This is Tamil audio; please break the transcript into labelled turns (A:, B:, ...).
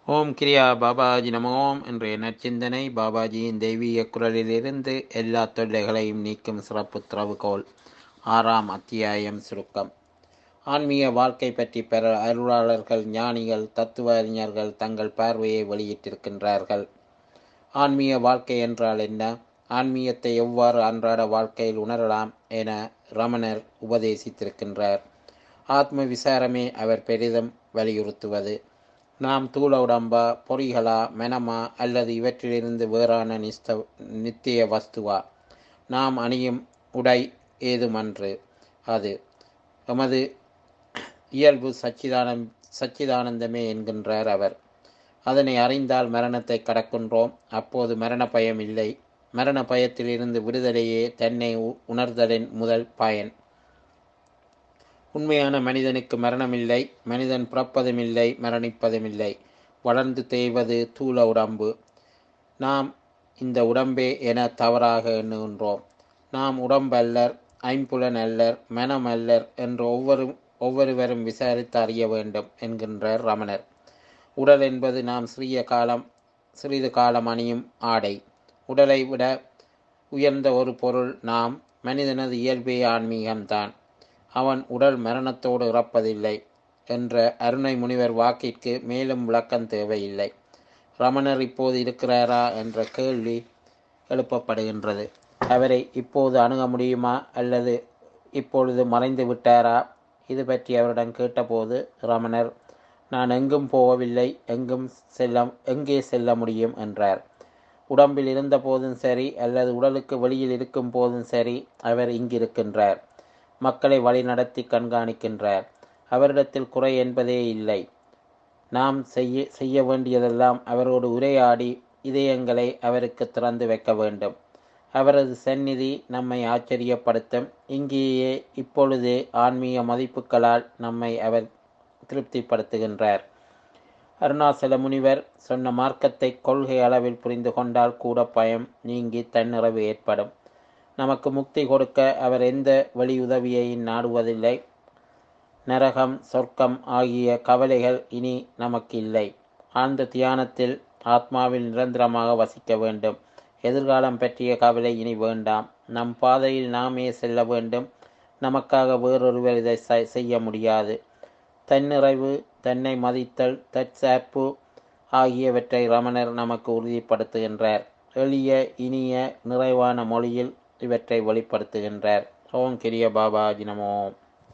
A: ஓம் கிரியா பாபாஜி நம ஓம் என்ற நற்சிந்தனை பாபாஜியின் தெய்வீக குரலிலிருந்து எல்லா தொல்லைகளையும் நீக்கும் சிறப்பு திறவுகோல் ஆறாம் அத்தியாயம் சுருக்கம் ஆன்மீக வாழ்க்கை பற்றி பெற அருளாளர்கள் ஞானிகள் தத்துவ அறிஞர்கள் தங்கள் பார்வையை வெளியிட்டிருக்கின்றார்கள் ஆன்மீக வாழ்க்கை என்றால் என்ன ஆன்மீகத்தை எவ்வாறு அன்றாட வாழ்க்கையில் உணரலாம் என ரமணர் உபதேசித்திருக்கின்றார் ஆத்ம விசாரமே அவர் பெரிதும் வலியுறுத்துவது நாம் தூள உடம்பா பொறிகளா மெனமா அல்லது இவற்றிலிருந்து வேறான நிஸ்த நித்திய வஸ்துவா நாம் அணியும் உடை ஏதுமன்று அது எமது இயல்பு சச்சிதானந் சச்சிதானந்தமே என்கின்றார் அவர் அதனை அறிந்தால் மரணத்தை கடக்கின்றோம் அப்போது மரண பயம் இல்லை மரண பயத்திலிருந்து விடுதலையே தன்னை உணர்தலின் முதல் பயன் உண்மையான மனிதனுக்கு மரணமில்லை மனிதன் பிறப்பதுமில்லை மரணிப்பதுமில்லை வளர்ந்து தேய்வது தூள உடம்பு நாம் இந்த உடம்பே என தவறாக எண்ணுகின்றோம் நாம் உடம்பல்லர் ஐம்புலன் அல்லர் மனம் அல்லர் என்று ஒவ்வொரு ஒவ்வொருவரும் விசாரித்து அறிய வேண்டும் என்கின்றார் ரமணர் உடல் என்பது நாம் சிறிய காலம் சிறிது காலம் அணியும் ஆடை உடலை விட உயர்ந்த ஒரு பொருள் நாம் மனிதனது இயல்பே ஆன்மீகம்தான் அவன் உடல் மரணத்தோடு இறப்பதில்லை என்ற அருணை முனிவர் வாக்கிற்கு மேலும் விளக்கம் தேவையில்லை ரமணர் இப்போது இருக்கிறாரா என்ற கேள்வி எழுப்பப்படுகின்றது அவரை இப்போது அணுக முடியுமா அல்லது இப்பொழுது மறைந்து விட்டாரா இது பற்றி அவரிடம் கேட்டபோது ரமணர் நான் எங்கும் போகவில்லை எங்கும் செல்ல எங்கே செல்ல முடியும் என்றார் உடம்பில் இருந்த போதும் சரி அல்லது உடலுக்கு வெளியில் இருக்கும் போதும் சரி அவர் இங்கிருக்கின்றார் மக்களை வழிநடத்தி கண்காணிக்கின்றார் அவரிடத்தில் குறை என்பதே இல்லை நாம் செய்ய செய்ய வேண்டியதெல்லாம் அவரோடு உரையாடி இதயங்களை அவருக்கு திறந்து வைக்க வேண்டும் அவரது சந்நிதி நம்மை ஆச்சரியப்படுத்தும் இங்கேயே இப்பொழுதே ஆன்மீக மதிப்புகளால் நம்மை அவர் திருப்திப்படுத்துகின்றார் அருணாசல முனிவர் சொன்ன மார்க்கத்தை கொள்கை அளவில் புரிந்து கொண்டால் கூட பயம் நீங்கி தன்னிறவு ஏற்படும் நமக்கு முக்தி கொடுக்க அவர் எந்த வழி உதவியையும் நாடுவதில்லை நரகம் சொர்க்கம் ஆகிய கவலைகள் இனி நமக்கு இல்லை ஆழ்ந்த தியானத்தில் ஆத்மாவில் நிரந்தரமாக வசிக்க வேண்டும் எதிர்காலம் பற்றிய கவலை இனி வேண்டாம் நம் பாதையில் நாமே செல்ல வேண்டும் நமக்காக வேறொருவர் இதை செய்ய முடியாது தன்னிறைவு தன்னை மதித்தல் தற்சார்பு ஆகியவற்றை ரமணர் நமக்கு உறுதிப்படுத்துகின்றார் எளிய இனிய நிறைவான மொழியில் இவற்றை வெளிப்படுத்துகின்றார் ஓம் கிரிய பாபாஜி நமோம்